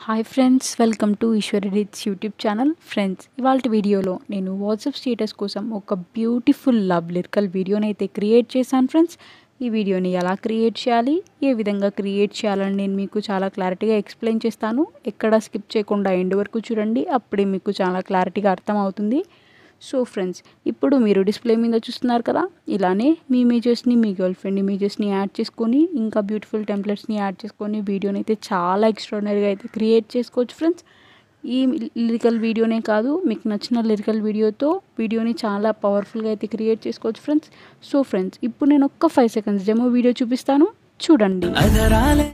hi friends welcome to Eshwari రీత్స్ YouTube channel friends ఇవాళ వీడియోలో నేను వాట్సాప్ స్టేటస్ కోసం ఒక బ్యూటిఫుల్ లవ్ లిరికల్ వీడియోని అయితే క్రియేట్ చేశాను ఫ్రెండ్స్ ఈ వీడియోని ఎలా క్రియేట్ చేయాలి ఏ విధంగా క్రియేట్ చేయాలని నేను మీకు చాలా క్లారిటీగా ఎక్స్ప్లెయిన్ చేస్తాను ఎక్కడ స్కిప్ చేయకుండా ఎండ్ వరకు చూడండి అప్పుడే మీకు చాలా క్లారిటీగా అర్థం అవుతుంది సో ఫ్రెండ్స్ ఇప్పుడు మీరు డిస్ప్లే మీద చూస్తున్నారు కదా ఇలానే మీ ఇమేజెస్ని మీ గర్ల్ ఫ్రెండ్ ఇమేజెస్ని యాడ్ చేసుకొని ఇంకా బ్యూటిఫుల్ టెంప్లెట్స్ని యాడ్ చేసుకొని వీడియోని అయితే చాలా ఎక్స్ట్రాడినరీగా అయితే క్రియేట్ చేసుకోవచ్చు ఫ్రెండ్స్ ఈ లిరికల్ వీడియోనే కాదు మీకు నచ్చిన లిరికల్ వీడియోతో వీడియోని చాలా పవర్ఫుల్గా అయితే క్రియేట్ చేసుకోవచ్చు ఫ్రెండ్స్ సో ఫ్రెండ్స్ ఇప్పుడు నేను ఒక్క ఫైవ్ సెకండ్స్ డెమో వీడియో చూపిస్తాను చూడండి అధరాలే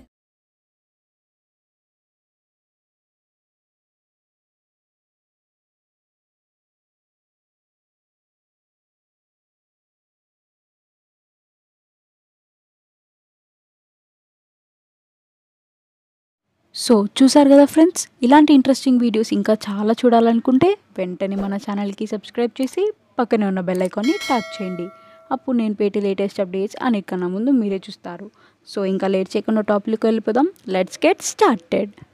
సో చూసారు కదా ఫ్రెండ్స్ ఇలాంటి ఇంట్రెస్టింగ్ వీడియోస్ ఇంకా చాలా చూడాలనుకుంటే వెంటనే మన ఛానల్కి సబ్స్క్రైబ్ చేసి పక్కనే ఉన్న బెల్ ఐకాన్ని ట్యాప్ చేయండి అప్పుడు నేను పేటి లేటెస్ట్ అప్డేట్స్ అన్నిటికన్నా ముందు మీరే చూస్తారు సో ఇంకా లేట్ చేయకుండా టాపిక్కి వెళ్ళిపోదాం లెట్స్ గెట్ స్టార్టెడ్